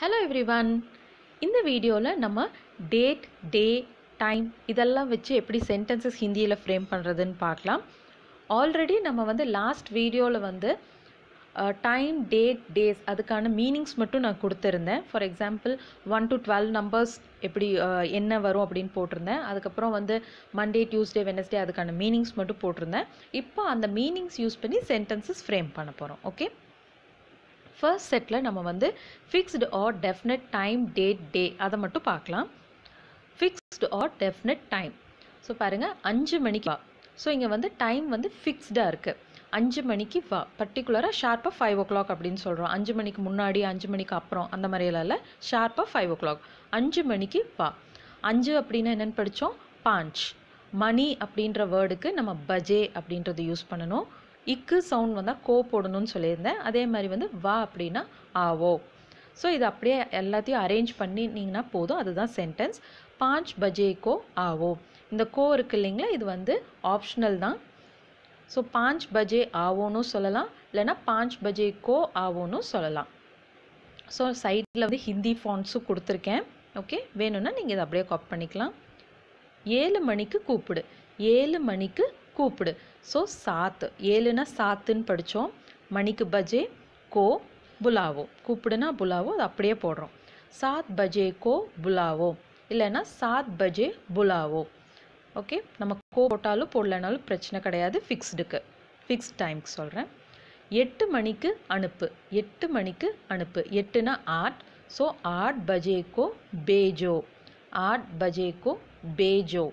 hello everyone இந்த வீடியோவில் நம்ம டேட் டே டைம் இதெல்லாம் வச்சு எப்படி சென்டென்சஸ் ஹிந்தியில் ஃப்ரேம் பண்ணுறதுன்னு பார்க்கலாம் ஆல்ரெடி நம்ம வந்து லாஸ்ட் வீடியோவில் வந்து டைம் டேட் டேஸ் அதுக்கான மீனிங்ஸ் மட்டும் நான் கொடுத்துருந்தேன் for example one to twelve numbers எப்படி அஹ், என்ன வரும் அப்படின்னு போட்டிருந்தேன் அதுக்கப்புறம் வந்து மண்டே டியூஸ்டே வெனஸ்டே அதுக்கான மீனிங்ஸ் மட்டும் போட்டிருந்தேன் இப்போ அந்த மீனிங்ஸ் யூஸ் பண்ணி சென்டென்சஸ் ஃப்ரேம் பண்ண போகிறோம் ஓகே ஃபர்ஸ்ட் செட்டில் நம்ம வந்து fixed or definite time date day அதை மட்டும் பார்க்கலாம் fixed or definite time so பாருங்கள் அஞ்சு மணிக்கு வா ஸோ இங்கே வந்து டைம் வந்து ஃபிக்ஸ்டாக இருக்குது அஞ்சு மணிக்கு வா பர்டிகுலராக ஷார்ப்பாக ஃபைவ் ஓ கிளாக் அப்படின்னு சொல்கிறோம் அஞ்சு மணிக்கு முன்னாடி அஞ்சு மணிக்கு அப்புறம் அந்த மாதிரியெல்லாம் இல்லை ஷார்ப்பாக ஃபைவ் ஓ கிளாக் அஞ்சு மணிக்கு வா அஞ்சு அப்படின்னா என்னென்னு படித்தோம் பாஞ்ச் மணி அப்படின்ற வேர்டுக்கு நம்ம பஜே அப்படின்றது யூஸ் பண்ணணும் இக்கு சவுண்ட் வந்தால் கோ போடணும்னு சொல்லியிருந்தேன் அதே மாதிரி வந்து வா அப்படின்னா ஆவோ ஸோ இது அப்படியே எல்லாத்தையும் அரேஞ்ச் பண்ணினீங்கன்னா போதும் அதுதான் சென்டென்ஸ் பாஞ்ச் பஜே கோ ஆவோ இந்த கோ இருக்கு இல்லைங்களா இது வந்து ஆப்ஷனல் தான் ஸோ பாஞ்ச் பஜே ஆவோன்னு சொல்லலாம் இல்லைன்னா பாஞ்ச் பஜே கோ ஆவோன்னு சொல்லலாம் ஸோ சைடில் வந்து ஹிந்தி ஃபாண்ட்ஸும் கொடுத்துருக்கேன் ஓகே வேணும்னா நீங்கள் இதை அப்படியே காப்பி பண்ணிக்கலாம் ஏழு மணிக்கு கூப்பிடு ஏழு மணிக்கு கூப்பிடு ஸோ சாத்து ஏழுனா சாத்துன்னு படித்தோம் மணிக்கு பஜே கோ புலாவோ கூப்பிடுனா புலாவோ அது அப்படியே போடுறோம் சாத் பஜே கோ புலாவோ இல்லைன்னா சாத் பஜே புலாவோ ஓகே நம்ம கோ போட்டாலும் போடலனாலும் பிரச்சனை கிடையாது ஃபிக்ஸ்டுக்கு ஃபிக்ஸ்ட் டைம்க்கு சொல்கிறேன் எட்டு மணிக்கு அனுப்பு எட்டு மணிக்கு அனுப்பு எட்டுனா ஆட் ஸோ ஆட் பஜேக்கோ பேஜோ ஆட் பஜேக்கோ பேஜோ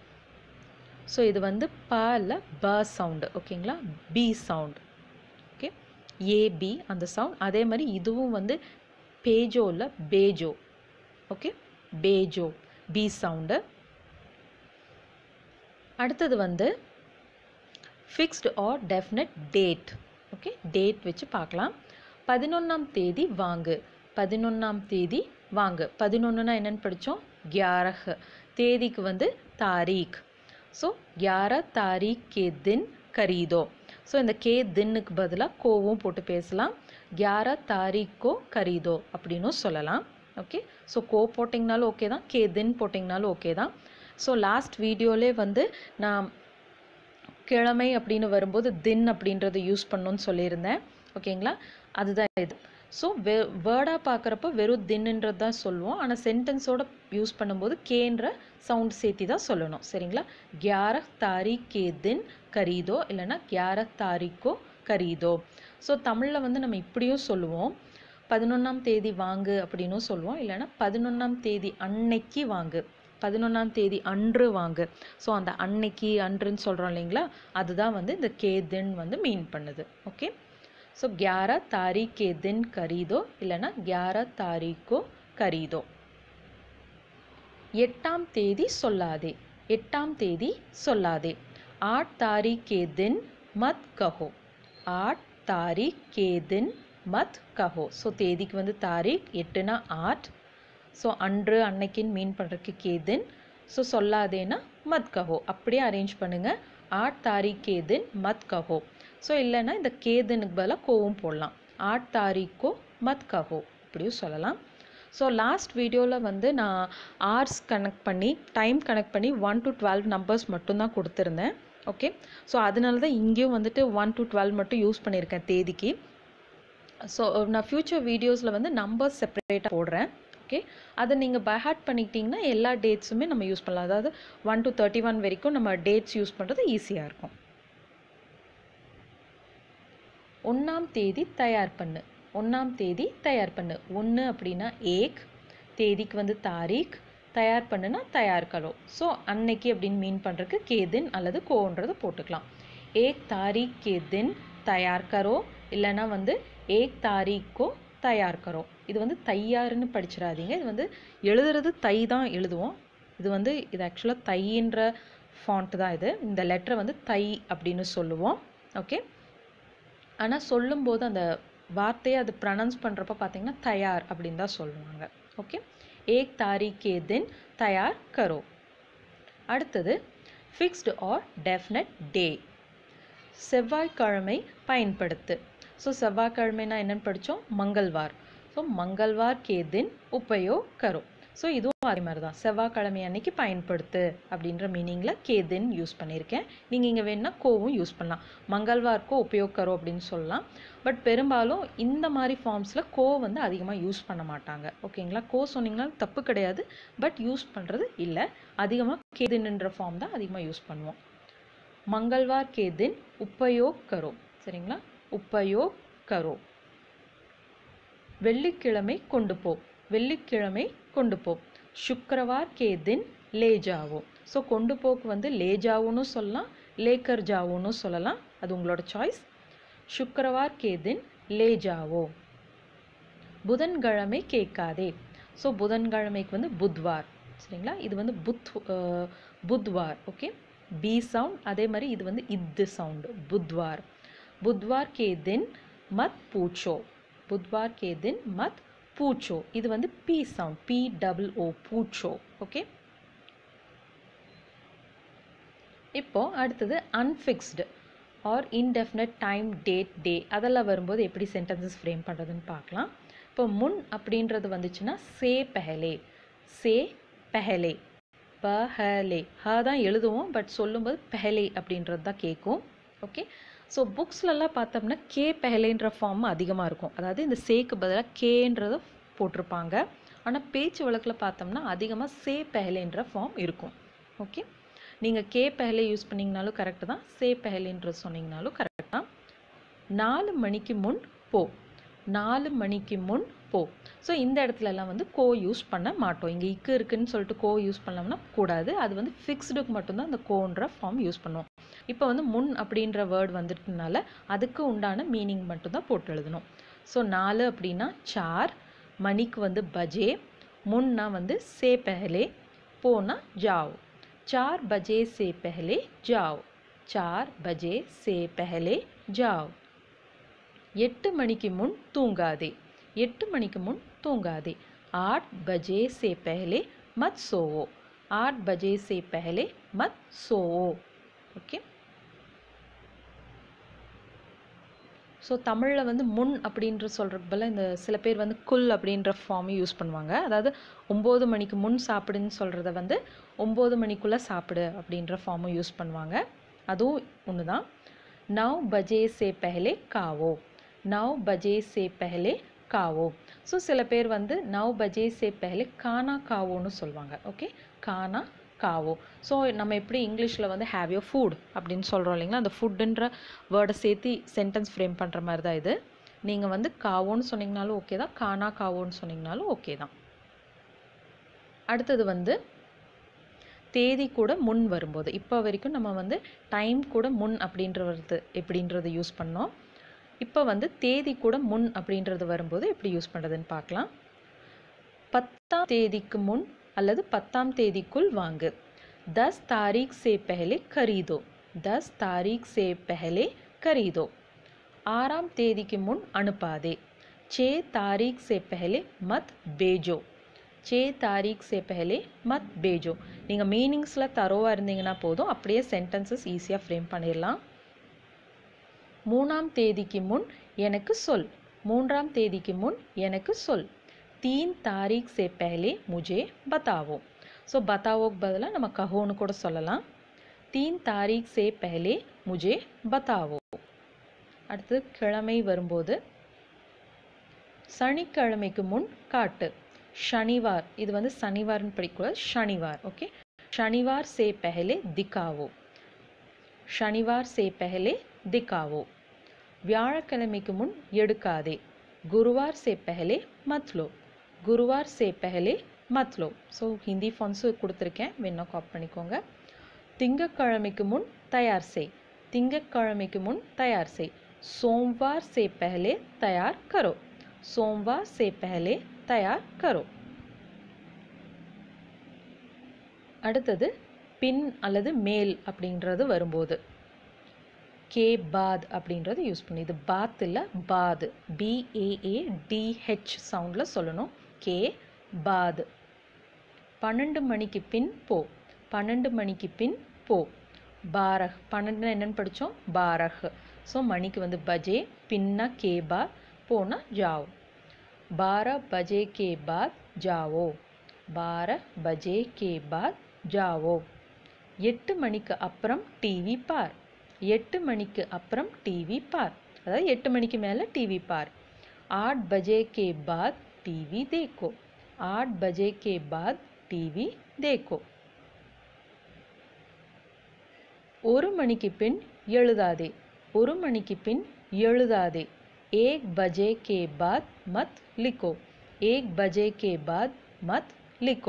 ஸோ இது வந்து பால ப சவுண்டு ஓகேங்களா பி சவுண்ட் ஓகே ஏபி அந்த சவுண்ட் அதே மாதிரி இதுவும் வந்து பேஜோவில் பேஜோ ஓகே பேஜோ பி சவுண்டு அடுத்தது வந்து fixed or definite date okay date வச்சு பார்க்கலாம் பதினொன்றாம் தேதி வாங்கு பதினொன்றாம் தேதி வாங்கு பதினொன்றுனா என்னென்னு படித்தோம் கியாரஹ் தேதிக்கு வந்து தாரீக் ஸோ கியாரா தாரீக் கே தின் கரீதோ ஸோ இந்த கே தின்னுக்கு பதிலாக கோவும் போட்டு பேசலாம் கியாரா தாரீக்கோ கரீதோ அப்படின்னும் சொல்லலாம் ஓகே ஸோ கோ போட்டிங்கனாலும் ஓகே தான் கே தின் போட்டிங்கனாலும் ஓகே தான் ஸோ லாஸ்ட் வீடியோலே வந்து நான் கிழமை அப்படின்னு வரும்போது தின் அப்படின்றத யூஸ் பண்ணணும்னு சொல்லியிருந்தேன் ஓகேங்களா அதுதான் இது ஸோ வெ வேர்டாக பார்க்குறப்ப வெறும் தின்னுன்றது தான் சொல்லுவோம் ஆனால் சென்டென்ஸோட யூஸ் பண்ணும்போது கேன்ற சவுண்ட் சேர்த்தி தான் சொல்லணும் சரிங்களா கியார தாரிக் கே தின் கரீதோ இல்லைன்னா கியார தாரிக்கோ கரீதோ ஸோ தமிழில் வந்து நம்ம இப்படியும் சொல்லுவோம் பதினொன்றாம் தேதி வாங்கு அப்படின்னும் சொல்லுவோம் இல்லைன்னா பதினொன்றாம் தேதி அன்னைக்கு வாங்கு பதினொன்றாம் தேதி அன்று வாங்கு ஸோ அந்த அன்னைக்கு அன்றுன்னு சொல்கிறோம் இல்லைங்களா அதுதான் வந்து இந்த கே தின் வந்து மீன் பண்ணுது ஓகே ஸோ கியாரா தாரீக் கே தின் கரீதோ இல்லைன்னா கியாரா தாரீக்கோ கரீதோ எட்டாம் தேதி சொல்லாதே எட்டாம் தேதி சொல்லாதே ஆட் தாரீக் கே தின் மத் கஹோ ஆட் தாரீக் கே தின் மத் கஹோ ஸோ தேதிக்கு வந்து தாரீக் எட்டுனா ஆட் ஸோ அன்று அன்னைக்குன்னு மீன் பண்ணுறதுக்கு கேதின் ஸோ சொல்லாதேன்னா மத் கஹோ அப்படியே அரேஞ்ச் பண்ணுங்கள் ஆட் தாரீக் கேதின் மத் கஹோ ஸோ இல்லைன்னா இந்த கேதினுக்கு பதிலாக கோவும் போடலாம் ஆட் தாரீக்கோ மத் கஹோ இப்படியும் சொல்லலாம் ஸோ லாஸ்ட் வீடியோவில் வந்து நான் ஆர்ஸ் கனெக்ட் பண்ணி டைம் கனெக்ட் பண்ணி ஒன் டு டுவெல் நம்பர்ஸ் மட்டும்தான் கொடுத்துருந்தேன் ஓகே ஸோ அதனால தான் இங்கேயும் வந்துட்டு ஒன் டு டுவெல் மட்டும் யூஸ் பண்ணியிருக்கேன் தேதிக்கு ஸோ நான் ஃப்யூச்சர் வீடியோஸில் வந்து நம்பர்ஸ் செப்பரேட்டாக போடுறேன் ஓகே அதை நீங்கள் பைஹார்ட் பண்ணிக்கிட்டிங்கன்னா எல்லா டேட்ஸுமே நம்ம யூஸ் பண்ணலாம் அதாவது ஒன் டு தேர்ட்டி ஒன் வரைக்கும் நம்ம டேட்ஸ் யூஸ் பண்ணுறது ஈஸியாக இருக்கும் ஒன்றாம் தேதி தயார் பண்ணு ஒன்றாம் தேதி தயார் பண்ணு ஒன்று அப்படின்னா ஏக் தேதிக்கு வந்து தாரீக் தயார் பண்ணுனா தயார் கரோ ஸோ அன்னைக்கு அப்படின்னு மீன் பண்ணுறதுக்கு கேதின் அல்லது கோன்றது போட்டுக்கலாம் ஏக் தாரீக் கே தின் தயார் கரோ இல்லைன்னா வந்து ஏக் தாரீக்கோ தயார் கரோ இது வந்து தையாருன்னு படிச்சிடாதீங்க இது வந்து எழுதுறது தை தான் எழுதுவோம் இது வந்து இது ஆக்சுவலாக தைன்ற ஃபாண்ட் தான் இது இந்த லெட்டரை வந்து தை அப்படின்னு சொல்லுவோம் ஓகே ஆனால் சொல்லும்போது அந்த வார்த்தையை அது ப்ரனவுன்ஸ் பண்ணுறப்ப பார்த்தீங்கன்னா தயார் அப்படின்னு தான் சொல்லுவாங்க ஓகே ஏக் தாரீக் கே தின் தயார் கரோ அடுத்தது ஃபிக்ஸ்டு ஆர் டெஃபினட் டே செவ்வாய்க்கிழமை பயன்படுத்து ஸோ செவ்வாய்க்கிழமைனா என்னென்னு படித்தோம் மங்கள்வார் ஸோ மங்கள்வார் கே தின் உபயோக் கரோ ஸோ இதுவும் அதே மாதிரி தான் செவ்வாய்க்கிழமை அன்னைக்கு பயன்படுத்து அப்படின்ற மீனிங்கில் கே தின் யூஸ் பண்ணியிருக்கேன் நீங்கள் இங்கே வேணுன்னா கோவும் யூஸ் பண்ணலாம் மங்கள்வார்க்கோ உபயோக் கரோ அப்படின்னு சொல்லலாம் பட் பெரும்பாலும் இந்த மாதிரி ஃபார்ம்ஸில் கோ வந்து அதிகமாக யூஸ் பண்ண மாட்டாங்க ஓகேங்களா கோ சொன்னீங்கன்னா தப்பு கிடையாது பட் யூஸ் பண்ணுறது இல்லை அதிகமாக கேதின்ன்ற ஃபார்ம் தான் அதிகமாக யூஸ் பண்ணுவோம் மங்கள்வார் கே தின் உபயோக் கரோ சரிங்களா உபயோக் கரோ வெள்ளிக்கிழமை கொண்டு போ வெள்ளிக்கிழமை கொண்டு போ சுக்கரவார் கே தின் லே ஜாவோ ஸோ கொண்டு போக்கு வந்து லே ஜாவோன்னு சொல்லலாம் லேக்கர் ஜாவோன்னு சொல்லலாம் அது உங்களோட சாய்ஸ் சுக்கரவார் கே தின் லே ஜாவோ புதன்கிழமை கேட்காதே ஸோ புதன்கிழமைக்கு வந்து புத்வார் சரிங்களா இது வந்து புத் புத்வார் ஓகே பி சவுண்ட் அதே மாதிரி இது வந்து இத்து சவுண்டு புத்வார் புத்வார் கே தின் மத் பூச்சோ புத்வார் கே தின் மத் பூச்சோ இது வந்து B sound B double O பூச்சோ ஓகே இப்போ அடுத்தது unfixed or indefinite time date day அதெல்லாம் வரும்போது எப்படி சென்டென்சஸ் ஃப்ரேம் பண்ணுறதுன்னு பார்க்கலாம் இப்போ முன் அப்படின்றது வந்துச்சுன்னா சே பெஹலே சே பெஹலே பஹலே ஹ தான் எழுதுவோம் பட் சொல்லும்போது பெஹலே அப்படின்றது தான் கேட்கும் ஓகே ஸோ புக்ஸ்லலாம் பார்த்தோம்னா கே பெஹலேன்ற ஃபார்ம் அதிகமாக இருக்கும் அதாவது இந்த சேக்கு பதிலாக கேன்றதை போட்டிருப்பாங்க ஆனால் பேச்சு வழக்கில் பார்த்தோம்னா அதிகமாக சே பெஹலேன்ற ஃபார்ம் இருக்கும் ஓகே நீங்கள் கே பெஹலே யூஸ் பண்ணிங்கனாலும் கரெக்டு தான் சே பெஹலேன்றது சொன்னீங்கனாலும் கரெக்ட் தான் நாலு மணிக்கு முன் போ நாலு மணிக்கு முன் போ ஸோ இந்த இடத்துலலாம் வந்து கோ யூஸ் பண்ண மாட்டோம் இங்கே இக்கு இருக்குன்னு சொல்லிட்டு கோ யூஸ் பண்ணோம்னா கூடாது அது வந்து ஃபிக்ஸ்டுக்கு மட்டும்தான் அந்த கோன்ற ஃபார்ம் யூஸ் பண்ணுவோம் இப்போ வந்து முன் அப்படின்ற வேர்ட் வந்துட்டனால அதுக்கு உண்டான மீனிங் மட்டும்தான் போட்டு எழுதணும் ஸோ நாலு அப்படின்னா சார் மணிக்கு வந்து பஜே முன்னா வந்து சே பெஹலே போனா ஜாவ் चार बजे से पहले जाओ चार बजे से पहले जाओ எட்டு மணிக்கு முன் தூங்காதே எட்டு மணிக்கு முன் தூங்காதே आठ बजे से पहले मत सोओ आठ बजे से पहले मत सोओ ஓகே ஸோ தமிழில் வந்து முன் அப்படின்ற சொல்கிறதுக்கு பதிலாக இந்த சில பேர் வந்து குல் அப்படின்ற ஃபார்மை யூஸ் பண்ணுவாங்க அதாவது ஒம்பது மணிக்கு முன் சாப்பிடுன்னு சொல்கிறத வந்து ஒம்பது மணிக்குள்ளே சாப்பிடு அப்படின்ற ஃபார்மும் யூஸ் பண்ணுவாங்க அதுவும் ஒன்று தான் நவ் பஜே சே பெஹலே காவோ நவ் பஜே சே பெஹலே காவோ ஸோ சில பேர் வந்து நவ் பஜே சே பெஹலே கானா காவோன்னு சொல்லுவாங்க ஓகே கானா காவோ ஸோ நம்ம எப்படி இங்கிலீஷில் வந்து ஹேவ் யோர் ஃபுட் அப்படின்னு சொல்கிறோம் இல்லைங்களா அந்த ஃபுட்டுன்ற வேர்டை சேர்த்து சென்டென்ஸ் ஃப்ரேம் பண்ணுற மாதிரி தான் இது நீங்கள் வந்து காவோன்னு சொன்னீங்கனாலும் ஓகே தான் கானா காவோன்னு சொன்னீங்கனாலும் ஓகே தான் அடுத்தது வந்து தேதி கூட முன் வரும்போது இப்போ வரைக்கும் நம்ம வந்து டைம் கூட முன் அப்படின்றது எப்படின்றத யூஸ் பண்ணோம் இப்போ வந்து தேதி கூட முன் அப்படின்றது வரும்போது எப்படி யூஸ் பண்ணுறதுன்னு பார்க்கலாம் பத்தாம் தேதிக்கு முன் அல்லது பத்தாம் தேதிக்குள் வாங்கு दस तारीख से पहले खरीदो दस तारीख से पहले खरीदो ஆறாம் தேதிக்கு முன் அனுப்பாதே छः तारीख से पहले मत भेजो छः तारीख से पहले मत भेजो நீங்கள் மீனிங்ஸில் தரோவாக இருந்தீங்கன்னா போதும் அப்படியே சென்டென்சஸ் ஈஸியாக ஃப்ரேம் பண்ணிடலாம் மூணாம் தேதிக்கு முன் எனக்கு சொல் மூன்றாம் தேதிக்கு முன் எனக்கு சொல் तीन तारीख से पहले मुझे बताओ ஸோ பத்தாவோக்கு பதிலாக நம்ம கஹோன்னு கூட சொல்லலாம் தீன் தாரீக் சே பெஹலே முஜே பத்தாவோ அடுத்து கிழமை வரும்போது சனிக்கிழமைக்கு முன் காட்டு ஷனிவார் இது வந்து சனிவார்னு படிக்கூடாது ஷனிவார் ஓகே ஷனிவார் சே பெஹலே திக்காவோ ஷனிவார் சே பெஹலே திக்காவோ வியாழக்கிழமைக்கு முன் எடுக்காதே குருவார் சே பெஹலே மத்லோ குருவார் சே பெஹலே மத்லோ ஸோ ஹிந்தி ஃபான்ஸு கொடுத்துருக்கேன் வேணா காப் பண்ணிக்கோங்க திங்கக்கிழமைக்கு முன் தயார் செய் திங்கக்கிழமைக்கு முன் தயார் செய் சோம்வார் சே பெஹலே தயார் கரோ சோம்வார் சே பெஹலே தயார் கரோ அடுத்தது பின் அல்லது மேல் அப்படின்றது வரும்போது கே பாத் அப்படின்றது யூஸ் பண்ணி இது பாத் இல்லை பாத் பிஏஏ டிஹெச் சவுண்டில் சொல்லணும் கே பாத் பன்னெண்டு மணிக்கு பின் போ பன்னெண்டு மணிக்கு பின் போ பாரஹ் பன்னெண்டுனா என்னென்னு படித்தோம் பாரஹ் ஸோ மணிக்கு வந்து பஜே பின்னா கேபா போனா ஜாவ் बारह बजे के बाद जाओ बारह बजे के बाद जाओ எட்டு மணிக்கு அப்புறம் டிவி பார் எட்டு மணிக்கு அப்புறம் டிவி பார் அதாவது எட்டு மணிக்கு மேலே டிவி பார் आठ बजे के बाद टीवी देखो आठ बजे के बाद टीवी देखो ஒரு மணிக்கு பின் எழுதாதே ஒரு மணிக்கு பின் எழுதாதே एक बजे के बाद मत लिखो एक बजे के बाद मत लिखो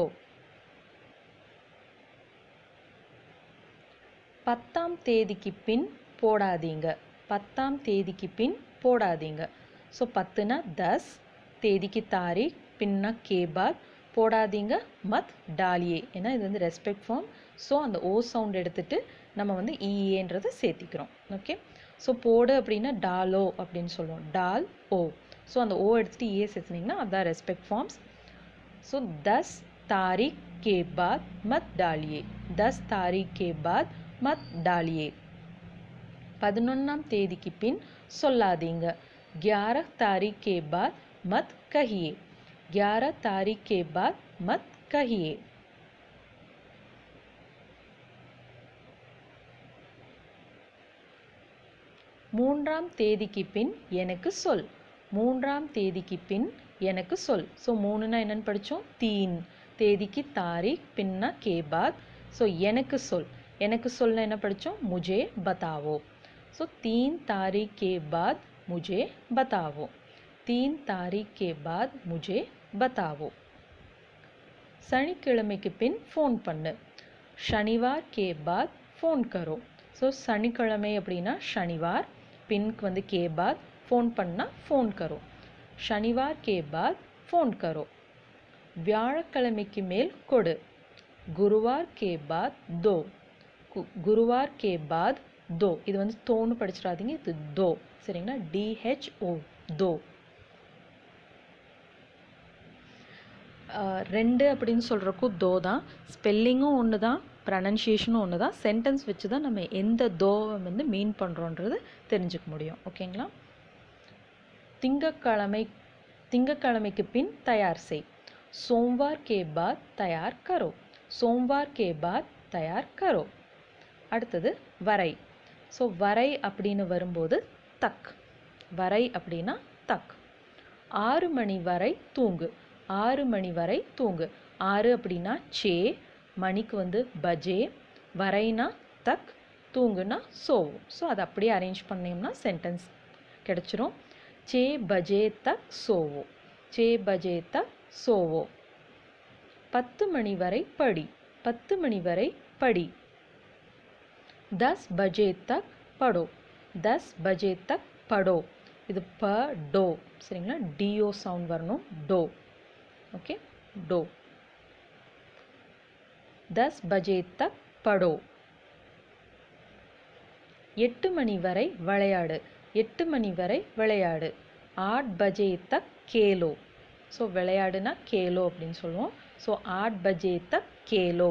பத்தாம் தேதிக்கு பின் போடாதீங்க பத்தாம் தேதிக்கு பின் போடாதீங்க ஸோ பத்துனா தஸ் தேதிக்கு தாரீக் பின்னா கே பாத் போடாதீங்க மத் டாலியே ஏன்னா இது வந்து ரெஸ்பெக்ட் ஃபார்ம் ஸோ அந்த ஓ சவுண்ட் எடுத்துட்டு நம்ம வந்து இஏன்றதை சேர்த்திக்கிறோம் ஓகே ஸோ போடு அப்படின்னா டாலோ அப்படின்னு சொல்லுவோம் டால் ஓ ஸோ அந்த ஓ எடுத்துட்டு ஏ சேர்த்துனீங்கன்னா அதான் ரெஸ்பெக்ட் ஃபார்ம்ஸ் ஸோ தஸ் தாரீக் கே பாத் மத் டாலியே தஸ் தாரீக் கே பாத் மத் டாலியே பதினொன்றாம் தேதிக்கு பின் சொல்லாதீங்க ग्यारह तारीख के बाद मत कहिए ग्यारह तारीख के बाद मत कहिए மூன்றாம் தேதிக்கு பின் எனக்கு சொல் மூன்றாம் தேதிக்கு பின் எனக்கு சொல் ஸோ மூணுனா என்னன்னு படித்தோம் தீன் தேதிக்கு தாரீக் பின்னா கே பாத் ஸோ எனக்கு சொல் எனக்கு சொல்ல என்ன படித்தோம் முஜே பத்தாவோ ஸோ தீன் तारीख के बाद मुझे बताओ तीन तारीख के बाद मुझे बताओ சனிக்கிழமைக்கு பின் ஃபோன் பண்ணு ஷனிவார் கே பாத் ஃபோன் கரோ ஸோ சனிக்கிழமை அப்படின்னா ஷனிவார் பின்க்கு வந்து கே பாத் ஃபோன் பண்ணால் ஃபோன் கரோ ஷனிவார் கே பாத் ஃபோன் கரோ வியாழக்கிழமைக்கு மேல் கொடு குருவார் கே பாத் தோ கு- குருவார் கே பாத் தோ இது வந்து தோன்னு படிச்சிடாதீங்க இது தோ சரிங்களா டிஹெச்ஓ தோ ஆஹ் ரெண்டு அப்படின்னு சொல்கிறக்கும் தோ தான் ஸ்பெல்லிங்கும் ஒன்று தான் ப்ரனன்சியேஷனும் ஒன்று தான் சென்டென்ஸ் வச்சு தான் நம்ம எந்த தோவை வந்து மீன் பண்ணுறோன்றது தெரிஞ்சுக்க முடியும் ஓகேங்களா திங்கக்கிழமை திங்கக்கிழமைக்கு பின் தயார் செய் சோம்வார் கே பாத் தயார் கரோ சோம்வார் கே பாத் தயார் கரோ அடுத்தது வரை ஸோ வரை அப்படின்னு வரும்போது தக் வரை அப்படின்னா தக் ஆறு மணி வரை தூங்கு ஆறு மணி வரை தூங்கு ஆறு அப்படின்னா சே மணிக்கு வந்து பஜே வரைனா தக் தூங்குனா சோவு ஸோ அதை அப்படியே அரேஞ்ச் பண்ணோம்னா சென்டென்ஸ் கிடச்சிரும் சே பஜே தக் சோவோ சே பஜே தக் சோவோ பத்து மணி வரை படி பத்து மணி வரை படி दस बजे तक पढ़ो दस बजे तक पढ़ो இது ப டோ சரிங்களா டிஓ சவுண்ட் வரணும் டோ ஓகே டோ दस बजे तक पढ़ो எட்டு மணி வரை விளையாடு எட்டு மணி வரை விளையாடு ஆட் பஜே தக் கேலோ ஸோ விளையாடுனா கேலோ அப்படின்னு சொல்லுவோம் ஸோ ஆட் பஜே தக் கேலோ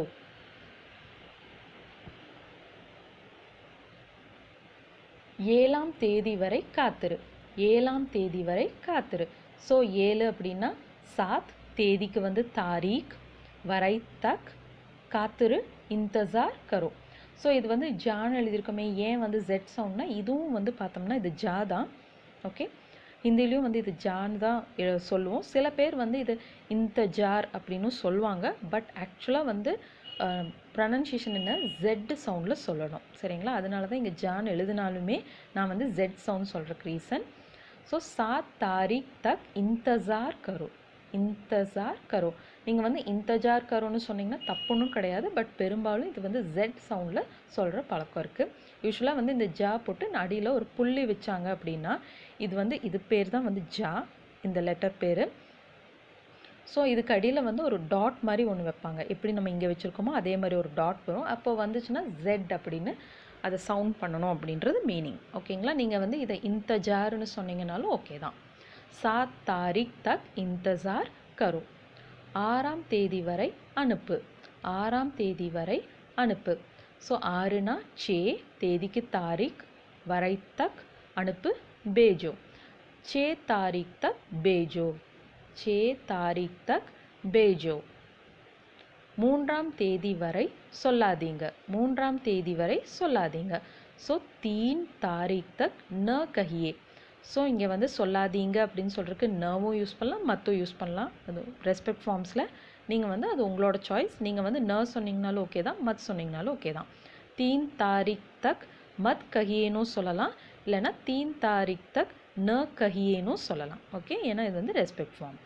ஏழாம் தேதி வரை காத்திரு ஏழாம் தேதி வரை காத்திரு ஸோ ஏழு அப்படின்னா சாத் தேதிக்கு வந்து தாரீக் வரை தக் காத்திரு இந்தசார் கரோ ஸோ இது வந்து ஜான் எழுதியிருக்கோமே ஏன் வந்து ஜெட் சவுண்ட்னா இதுவும் வந்து பார்த்தோம்னா இது ஜா தான் ஓகே ஹிந்திலையும் வந்து இது ஜான் தான் எ- சொல்லுவோம் சில பேர் வந்து இது இந்த ஜார் அப்படின்னு சொல்லுவாங்க பட் ஆக்சுவலாக வந்து ப்ரனன்சியேஷன் என்ன ஜெட் சவுண்டில் சொல்லணும் சரிங்களா அதனால தான் இங்கே ஜான் எழுதினாலுமே நான் வந்து ஜெட் சவுண்ட் சொல்கிறக்கு ரீசன் ஸோ சாத் தாரீக் தக் இந்தசார் கரோ இந்தசார் கரோ நீங்கள் வந்து இந்தஜார் கரோன்னு சொன்னீங்கன்னா தப்புன்னும் கிடையாது பட் பெரும்பாலும் இது வந்து ஜெட் சவுண்டில் சொல்கிற பழக்கம் இருக்குது யூஸ்வலாக வந்து இந்த ஜா போட்டு அடியில் ஒரு புள்ளி வச்சாங்க அப்படின்னா இது வந்து இது பேர் தான் வந்து ஜா இந்த லெட்டர் பேர் ஸோ இதுக்கு அடியில் வந்து ஒரு டாட் மாதிரி ஒன்று வைப்பாங்க எப்படி நம்ம இங்கே வச்சுருக்கோமோ அதே மாதிரி ஒரு டாட் வரும் அப்போ வந்துச்சுன்னா ஜெட் அப்படின்னு அதை சவுண்ட் பண்ணணும் அப்படின்றது மீனிங் ஓகேங்களா நீங்கள் வந்து இதை இந்தஜார்னு சொன்னீங்கனாலும் ஓகே தான் சாத் தாரிக் தக் இந்தசார் கரு ஆறாம் தேதி வரை அனுப்பு ஆறாம் தேதி வரை அனுப்பு ஸோ ஆறுனா சே தேதிக்கு தாரிக் வரை தக் அனுப்பு பேஜோ சே தாரிக் தக் பேஜோ छः तारीख तक भेजो மூன்றாம் தேதி வரை சொல்லாதீங்க மூன்றாம் தேதி வரை சொல்லாதீங்க ஸோ தீன் தாரீக் தக் ந கஹியே ஸோ இங்கே வந்து சொல்லாதீங்க அப்படின்னு சொல்கிறதுக்கு நவும் யூஸ் பண்ணலாம் மத்தும் யூஸ் பண்ணலாம் அது ரெஸ்பெக்ட் ஃபார்ம்ஸில் நீங்கள் வந்து அது உங்களோட சாய்ஸ் நீங்கள் வந்து ந சொன்னீங்கனாலும் ஓகே தான் மத் சொன்னீங்கனாலும் ஓகே தான் தீன் தாரீக் தக் மத் கஹியேனும் சொல்லலாம் இல்லைன்னா தீன் தாரீக் தக் ந கஹியேனும் சொல்லலாம் ஓகே ஏன்னா இது வந்து ரெஸ்பெக்ட் ஃபார்ம்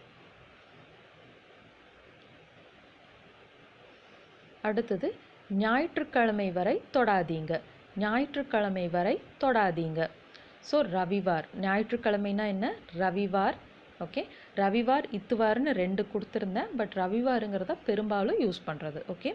அடுத்தது ஞாயிற்றுக்கிழமை வரை தொடாதீங்க ஞாயிற்றுக்கிழமை வரை தொடாதீங்க ஸோ ரவிவார் ஞாயிற்றுக்கிழமைனா என்ன ரவிவார் ஓகே ரவிவார் இத்துவார்னு ரெண்டு கொடுத்துருந்தேன் பட் ரவிவாருங்கிறத பெரும்பாலும் யூஸ் பண்ணுறது ஓகே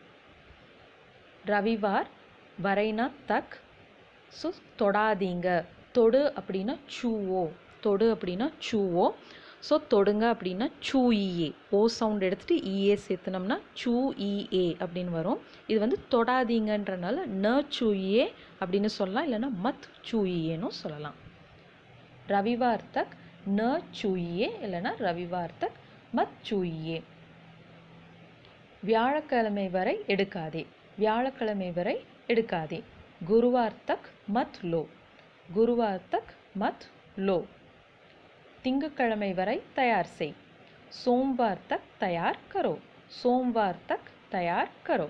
ரவிவார் வரைனா தக் ஸோ தொடாதீங்க தொடு அப்படின்னா சூவோ தொடு அப்படின்னா சூவோ ஸோ தொடுங்க அப்படின்னா சூ இஏ ஓ சவுண்ட் எடுத்துகிட்டு இஏ சேர்த்துனோம்னா சூ இஏ அப்படின்னு வரும் இது வந்து தொடாதீங்கன்றனால ந சூயே அப்படின்னு சொல்லலாம் இல்லைன்னா மத் சூயியேனும் சொல்லலாம் ரவிவார் தக் ந சூயே இல்லைன்னா ரவிவார் தக் மத் சூயே வியாழக்கிழமை வரை எடுக்காதே வியாழக்கிழமை வரை எடுக்காதே குருவார் தக் மத் லோ குருவார் தக் மத் லோ திங்கட்கிழமை வரை தயார் செய் சோம்வார் தக் தயார் கரோ சோம்வார் தக் தயார் கரோ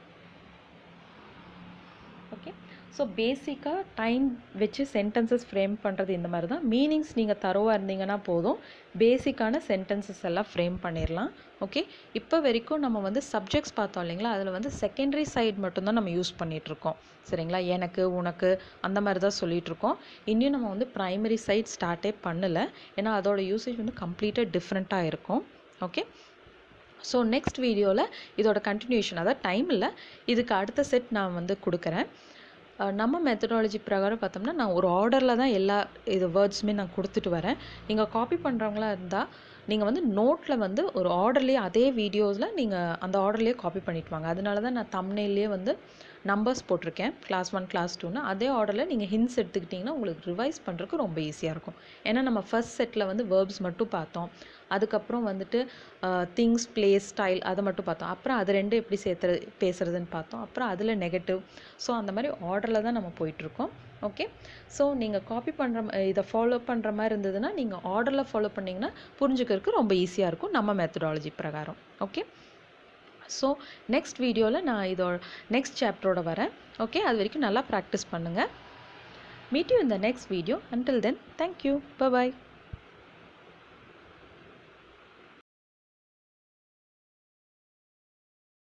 ஓகே ஸோ பேசிக்காக டைம் வச்சு சென்டென்சஸ் ஃப்ரேம் பண்ணுறது இந்த மாதிரி தான் மீனிங்ஸ் நீங்கள் தரோவாக இருந்தீங்கன்னா போதும் பேசிக்கான சென்டென்சஸ் எல்லாம் ஃப்ரேம் பண்ணிடலாம் ஓகே இப்போ வரைக்கும் நம்ம வந்து சப்ஜெக்ட்ஸ் பார்த்தோம் இல்லைங்களா அதில் வந்து செகண்டரி சைடு மட்டும்தான் நம்ம யூஸ் பண்ணிகிட்ருக்கோம் சரிங்களா எனக்கு உனக்கு அந்த மாதிரி தான் சொல்லிகிட்ருக்கோம் இன்னும் நம்ம வந்து ப்ரைமரி சைட் ஸ்டார்ட்டே பண்ணலை ஏன்னா அதோட யூசேஜ் வந்து கம்ப்ளீட்டாக டிஃப்ரெண்ட்டாக இருக்கும் ஓகே ஸோ நெக்ஸ்ட் வீடியோவில் இதோட கண்டினியூஷன் அதாவது டைம் இல்லை இதுக்கு அடுத்த செட் நான் வந்து கொடுக்குறேன் நம்ம மெத்தடாலஜி பிரகாரம் பார்த்தோம்னா நான் ஒரு ஆர்டரில் தான் எல்லா இது வேர்ட்ஸுமே நான் கொடுத்துட்டு வரேன் நீங்கள் காப்பி பண்ணுறவங்களா இருந்தால் நீங்கள் வந்து நோட்டில் வந்து ஒரு ஆர்டர்லேயே அதே வீடியோஸில் நீங்கள் அந்த ஆர்டர்லேயே காப்பி பண்ணிட்டு வாங்க அதனால தான் நான் தம்னேல்லையே வந்து நம்பர்ஸ் போட்டிருக்கேன் கிளாஸ் ஒன் கிளாஸ் டூன்னு அதே ஆர்டரில் நீங்கள் ஹின்ஸ் எடுத்துக்கிட்டிங்கன்னா உங்களுக்கு ரிவைஸ் பண்ணுறதுக்கு ரொம்ப ஈஸியாக இருக்கும் ஏன்னா நம்ம ஃபர்ஸ்ட் செட்டில் வந்து வேர்ப்ஸ் மட்டும் பார்த்தோம் அதுக்கப்புறம் வந்துட்டு திங்ஸ் பிளேஸ் ஸ்டைல் அதை மட்டும் பார்த்தோம் அப்புறம் அது ரெண்டும் எப்படி சேர்த்துறது பேசுகிறதுன்னு பார்த்தோம் அப்புறம் அதில் நெகட்டிவ் ஸோ அந்த மாதிரி ஆர்டரில் தான் நம்ம போயிட்டுருக்கோம் ஓகே ஸோ நீங்கள் காப்பி பண்ணுற இதை ஃபாலோ பண்ணுற மாதிரி இருந்ததுன்னா நீங்கள் ஆர்டரில் ஃபாலோ பண்ணிங்கன்னா புரிஞ்சுக்கிறதுக்கு ரொம்ப ஈஸியாக இருக்கும் நம்ம மெத்தடாலஜி பிரகாரம் ஓகே ஸோ நெக்ஸ்ட் வீடியோவில் நான் இதோட நெக்ஸ்ட் சாப்டரோட வரேன் ஓகே அது வரைக்கும் நல்லா ப்ராக்டிஸ் பண்ணுங்கள் மீட் யூ இந்த next video until then thank you பாய்